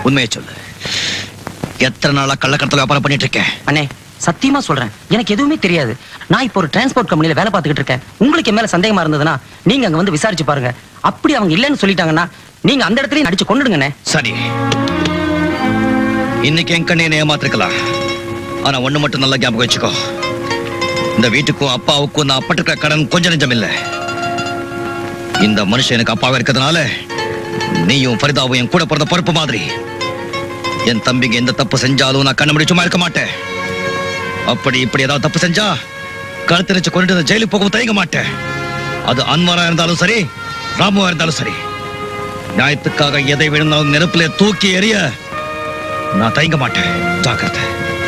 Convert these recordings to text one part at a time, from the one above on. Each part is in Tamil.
உண்மையை சொல்லு எத்தனை நாளா கள்ளக்கடத்தல் வியாபாரம் பண்ணிட்டு இருக்கேன் அண்ணே சத்தியமா சொல்றேன் எனக்கு எதுவுமே தெரியாது நான் இப்போ ஒரு டிரான்ஸ்போர்ட் கம்பெனில வேலை பார்த்துக்கிட்டு இருக்கேன் உங்களுக்கு என் மேல சந்தேகமா இருந்ததுன்னா நீங்க அங்க வந்து விசாரிச்சு பாருங்க அப்படி அவங்க இல்லைன்னு சொல்லிட்டாங்கன்னா நீங்க அந்த இடத்துலயும் அடிச்சு கொண்டுடுங்கண்ணே சரி இன்னைக்கு என் கண்ணையை ஏமாத்திருக்கலாம் ஆனா ஒண்ணு மட்டும் நல்லா ஞாபகம் வச்சுக்கோ இந்த வீட்டுக்கும் அப்பாவுக்கும் நான் அப்பட்டிருக்கிற கடன் கொஞ்சம் நெஞ்சம் இல்ல இந்த மனுஷன் எனக்கு அப்பாவா இருக்கிறதுனால நீயும் ஃபரிதாவும் என் கூட பிறந்த பொறுப்பு மாதிரி என் தம்பிங்க எந்த தப்பு செஞ்சாலும் நான் கண்ணு மூடி சும்மா இருக்க மாட்டேன் அப்படி இப்படி ஏதாவது தப்பு செஞ்சா கழுத்து நிச்சு கொண்டு இந்த ஜெயிலுக்கு போகவும் தயங்க மாட்டேன் அது அன்வரா இருந்தாலும் சரி ராமுவா இருந்தாலும் சரி நியாயத்துக்காக எதை விழுந்தாலும் நெருப்பிலே தூக்கி எறிய நான் தயங்க மாட்டேன் ஜாக்கிரதை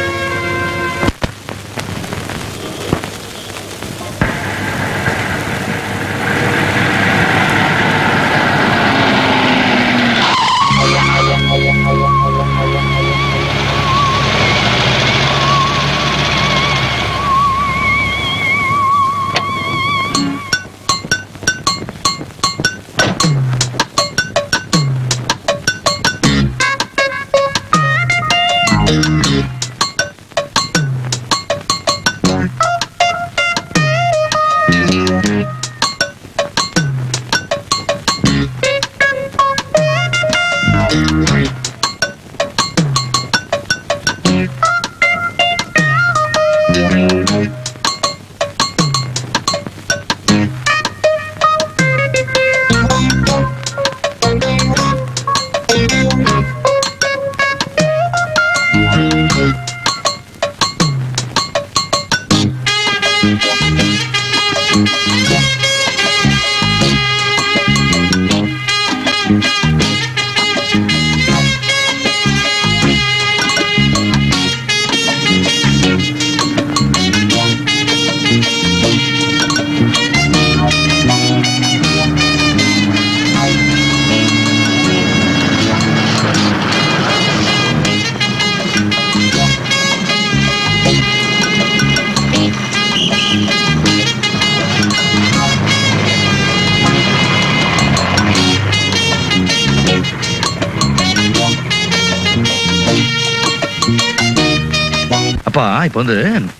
அப்பா இப்ப வந்து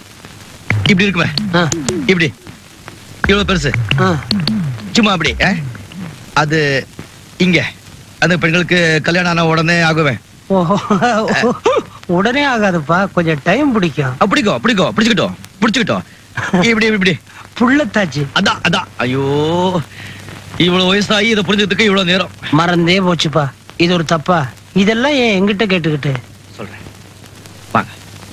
இப்படி இருக்குமே ஆ, இப்படி இவ்வளவு பெருசு ஆ. சும்மா அப்படி ஆ? அது இங்க அந்த பெண்களுக்கு கல்யாணம் ஆன உடனே ஆகுவேன் ஓஹோ. உடனே ஆகாதுப்பா கொஞ்சம் டைம் பிடிக்கும் அப்படிக்கோ அப்படிக்கோ பிடிச்சுக்கிட்டோம் பிடிச்சுக்கிட்டோம் இப்படி இப்படி, இப்படி புள்ளத்தாச்சு அதான் அதான் ஐயோ இவ்வளவு வயசாகி இதை புரிஞ்சதுக்கு இவ்வளவு நேரம் மறந்தே போச்சுப்பா இது ஒரு தப்பா இதெல்லாம் ஏன் எங்கிட்ட கேட்டுக்கிட்டு சொல்றேன் வாங்க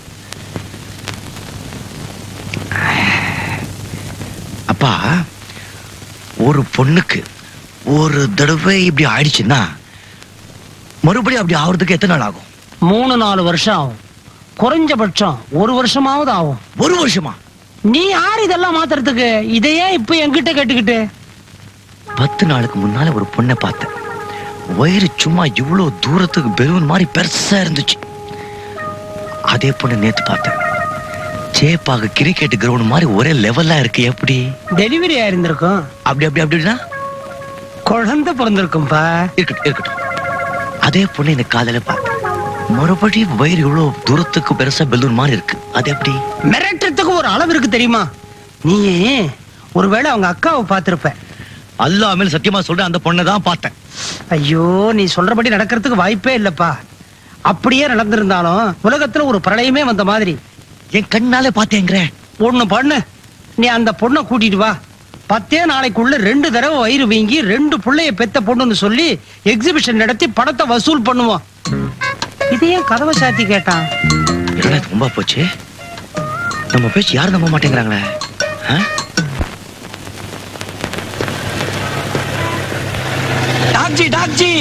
அப்பா ஒரு பொண்ணுக்கு ஒரு தடவை இப்படி ஆயிடுச்சுன்னா மறுபடியும் அப்படி ஆகுறதுக்கு எத்தனை நாள் ஆகும் மூணு நாலு வருஷம் ஆகும் குறைஞ்சபட்சம் ஒரு வருஷமாவது ஆகும் ஒரு வருஷமா நீ யார் இதெல்லாம் மாத்துறதுக்கு இதையே இப்ப என்கிட்ட கேட்டுக்கிட்டு பத்து நாளுக்கு முன்னால ஒரு பொண்ணை பார்த்தேன் வயிறு சும்மா இவ்வளவு தூரத்துக்கு பெலூன் மாதிரி பெருசா இருந்துச்சு அதே பொண்ணு நேத்து பார்த்தேன் சேப்பாக கிரிக்கெட் கிரவுண்ட் மாதிரி ஒரே லெவலா இருக்கு எப்படி டெலிவரி ஆயிருந்திருக்கும் அப்படி அப்படி அப்படின்னா குழந்தை பிறந்திருக்கும்பா இருக்கட்டும் இருக்கட்டும் அதே பொண்ணு இந்த காதல பார்த்தேன் மறுபடியும் வயிறு இவ்வளவு தூரத்துக்கு பெருசா பெலூன் மாதிரி இருக்கு அது எப்படி மிரட்டுறதுக்கு ஒரு அளவு இருக்கு தெரியுமா நீ ஒருவேளை அவங்க அக்காவை பார்த்திருப்ப அல்லாமல் சத்தியமா சொல்றேன் அந்த பொண்ணை தான் பார்த்தேன் ஐயோ நீ சொல்றபடி நடக்கிறதுக்கு வாய்ப்பே இல்லப்பா அப்படியே நடந்திருந்தாலும் உலகத்துல ஒரு பிரளயமே வந்த மாதிரி என் கண்ணாலே பார்த்தேங்கிறேன் ஒண்ணு பண்ணு நீ அந்த பொண்ணை கூட்டிட்டு வா பத்தே நாளைக்குள்ள ரெண்டு தடவை வயிறு வீங்கி ரெண்டு புள்ளைய பெத்த பொண்ணுன்னு சொல்லி எக்ஸிபிஷன் நடத்தி பணத்தை வசூல் பண்ணுவோம் இது ஏன் கதவை சாத்தி கேட்டான் என்னடா இது ரொம்ப போச்சு நம்ம பேச்சு யாரும் நம்ப மாட்டேங்கிறாங்களே ஆ? டாக்ஜி டாக்ஜி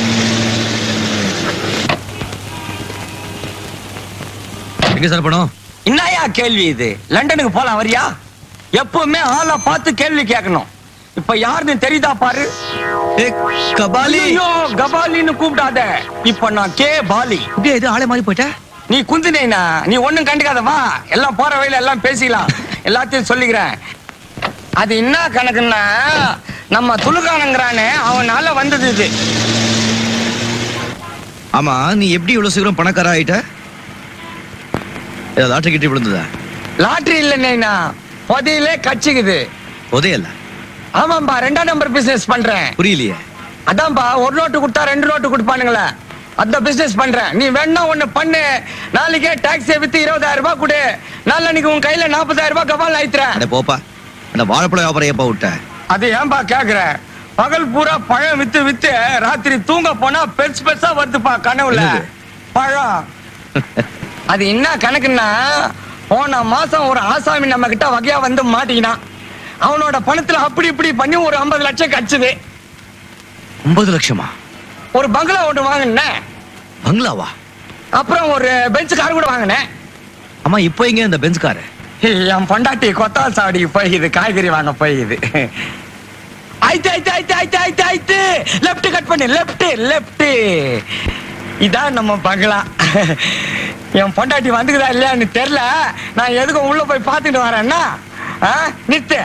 எங்க சார் பணம் என்னயா கேள்வி இது லண்டனுக்கு போலாம் வரியா எப்பவுமே ஆளை பார்த்து கேள்வி கேட்கணும் இப்ப யாருன்னு தெரியுதா பாரு கபாலி ஐயோ கபாலின்னு கூப்பிடாத இப்ப நான் கே பாலி இப்படியே இது ஆளே மாறி போயிட்டா நீ குந்தினேனா நீ ஒண்ணும் கண்டுக்காத வா எல்லாம் போற வழியில எல்லாம் பேசிக்கலாம் எல்லாத்தையும் சொல்லிக்கிறேன் அது என்ன கணக்குன்னா நம்ம துலுக்கானங்கிறானே அவனால வந்தது இது ஆமா நீ எப்படி இவ்வளவு சீக்கிரம் பணக்கார ஆயிட்ட ஏதாவது லாட்டரி கிட்டி விழுந்ததா லாட்டரி இல்ல நைனா புதையிலே கச்சிக்குது உதயல்ல ஆமாம்பா ரெண்டாம் நம்பர் பிசினஸ் பண்றேன் புரியலையே அதான்பா ஒரு நோட்டு கொடுத்தா ரெண்டு நோட்டு கொடுப்பானுங்களே அந்த பிசினஸ் பண்றேன் நீ வேணா ஒண்ணு பண்ணு நாளைக்கே டாக்ஸியை வித்து இருபதாயிரம் ரூபாய் கொடு நாளைக்கு உன் கையில நாற்பதாயிரம் ரூபாய் கபால் ஆயித்துறேன் அட போப்பா அந்த வாழைப்பழ வியாபாரம் எப்ப விட்ட அது ஏன்பா கேக்குற பகல் பூரா பழம் வித்து வித்து ராத்திரி தூங்க போனா பெருசு பெருசா வருதுப்பா கனவுல என்னது? பழம் அது என்ன கணக்குன்னா போன மாசம் ஒரு ஆசாமி நம்ம கிட்ட வகையா வந்து மாட்டிக்கினான் அவனோட பணத்துல அப்படி இப்படி பண்ணி ஒரு ஐம்பது லட்சம் கச்சுது ஒன்பது லட்சமா ஒரு பங்களா ஒண்ணு வாங்கினேன் பங்களாவா அப்புறம் ஒரு பெஞ்ச் கார் கூட வாங்கினேன் ஆமா இப்போ எங்க இந்த பெஞ்ச் காரு என் பொண்டாட்டி கொத்தால் சாவடிக்கு போயிது காய்கறி வாங்க போயிது ஆயிட்டு ஆயிட்டு ஆயிட்டு ஆயிட்டு ஆயிட்டு ஆயிட்டு லெஃப்ட் கட் பண்ணு லெஃப்ட் லெஃப்ட் இதான் நம்ம பங்களா என் பொண்டாட்டி வந்துக்குதா இல்லையான்னு தெரியல நான் எதுக்கும் உள்ள போய் பார்த்துட்டு வரேன்னா ஆ, நிறுத்து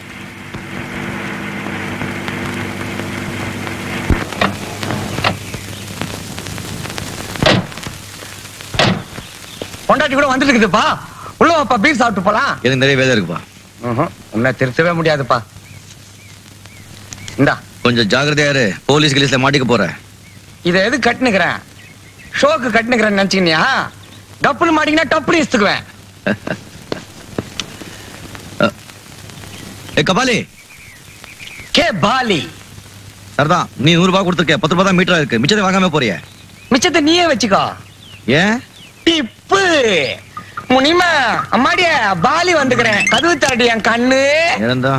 பொண்டாட்டி கூட வந்துட்டு இருக்குதுப்பா உள்ள வாப்பா பீர் சாப்பிட்டு போலாம் எனக்கு நிறைய வேலை இருக்குப்பா உன்னை திருத்தவே முடியாதுப்பா இந்தா கொஞ்சம் ஜாக்கிரதையா இரு போலீஸ் கிலீஸ்ல மாட்டிக்க போற இதை எது கட்டுனுக்கிறேன் ஷோக்கு கட்டுனுக்கிறேன்னு நினைச்சுக்கினியா டப்புனு மாட்டிங்கன்னா டப்புனு இஸ்துக்குவேன் ஏ கபாலி கே பாலி சரிதான் நீ நூறு ரூபாய் கொடுத்துருக்க பத்து ரூபாய் தான் மீட்டரா இருக்கு மிச்சத்தை வாங்காம போறிய மிச்சத்தை நீயே வச்சுக்கோ ஏன் டிப்பு முனிமா அம்மாடிய பாலி வந்துக்கிறேன் கதவு தரடி என் கண்ணு இறந்தா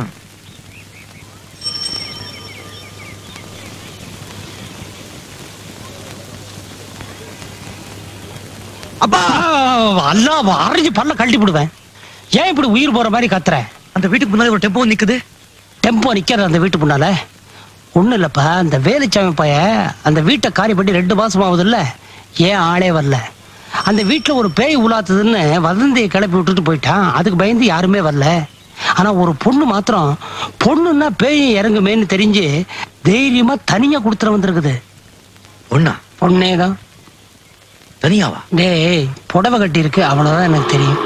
அப்பா அல்லா அரைஞ்சு பல்ல கழட்டி விடுவேன் ஏன் இப்படி உயிர் போற மாதிரி கத்துற அந்த வீட்டுக்கு முன்னாடி ஒரு டெம்போ நிக்குது டெம்போ நிக்கிறது அந்த வீட்டு முன்னால ஒண்ணும் இல்லப்பா அந்த வேலுச்சாமி பைய அந்த வீட்டை காரி பண்ணி ரெண்டு மாசம் ஆகுதுல்ல ஏன் ஆளே வரல அந்த வீட்டுல ஒரு பேய் உலாத்துதுன்னு வதந்தியை கிளப்பி விட்டுட்டு போயிட்டான் அதுக்கு பயந்து யாருமே வரல ஆனா ஒரு பொண்ணு மாத்திரம் பொண்ணுன்னா பேய் இறங்குமேன்னு தெரிஞ்சு தைரியமா தனியா கொடுத்துட வந்திருக்குது ஒண்ணா பொண்ணேதான் தனியாவா டேய் புடவை கட்டி இருக்கு அவ்வளவுதான் எனக்கு தெரியும்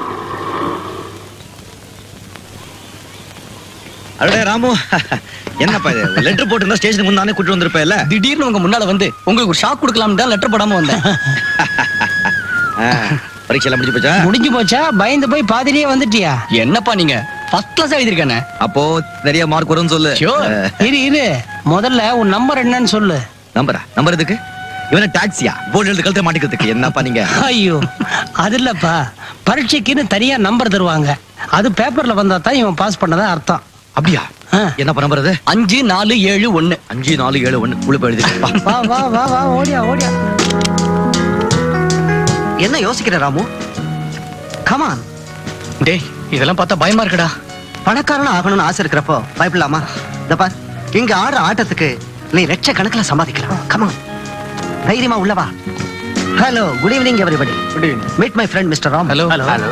அடடே ராமு என்னப்பா இது லெட்டர் போட்டு ஸ்டேஷனுக்கு முன்னானே கூட்டு வந்திருப்பேல திடீர்னு உங்க முன்னால வந்து உங்களுக்கு ஒரு ஷாக் கொடுக்கலாம் தான் லெட்டர் போடாம வந்தேன் பரீட்சை எல்லாம் முடிஞ்சு போச்சா முடிஞ்சு போச்சா பயந்து போய் பாதிரியே வந்துட்டியா என்னப்பா நீங்க ஃபர்ஸ்ட் கிளாஸ் எழுதிருக்கேனே அப்போ நிறைய மார்க் வரும்னு சொல்லு Sure. அஹ், இரு இரு முதல்ல உன் நம்பர் என்னன்னு சொல்லு நம்பரா நம்பர் எதுக்கு இவன டாக்ஸியா போர்டு எழுது கழுத்தை மாட்டிக்கிறதுக்கு என்னப்பா நீங்க ஐயோ அது இல்லப்பா பரீட்சைக்குன்னு தனியா நம்பர் தருவாங்க அது பேப்பர்ல வந்தா தான் இவன் பாஸ் பண்ணதா அர்த்தம் அப்படியா ஆ. என்னப்பா நம்பர் அது அஞ்சு நாலு ஏழு ஒண்ணு அஞ்சு நாலு ஏழு ஒண்ணு உள்ள போய் எழுதிப்பா வா வா வா வா ஓடியா ஓடியா என்ன யோசிக்கிற ராமு கமான் டேய் இதெல்லாம் பார்த்தா பயமா இருக்குடா பணக்காரன் ஆகணும்னு ஆசை இருக்கிறப்போ பயப்படலாமா இந்த பார் இங்க ஆடுற ஆட்டத்துக்கு நீ லட்சக்கணக்கில் சம்பாதிக்கலாம் கமான் தைரியமா உள்ளவா hello good evening everybody good evening meet my friend mister Ram Hello. Hello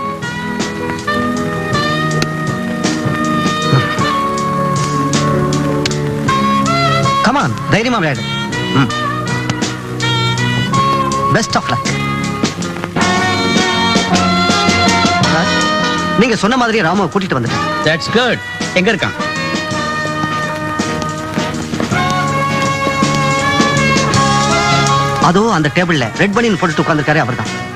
come on தைரியமா விளையாடு பெஸ்ட் ஆஃப் லக் நீங்க சொன்ன மாதிரி ராமுவை கூட்டிட்டு வந்துட்டேன் தட்ஸ் குட் எங்க இருக்கான் அதோ அந்த டேபிள்ல ரெட் பனியன் போட்டுட்டு உட்கார்ந்திருக்காரு அவர்தான்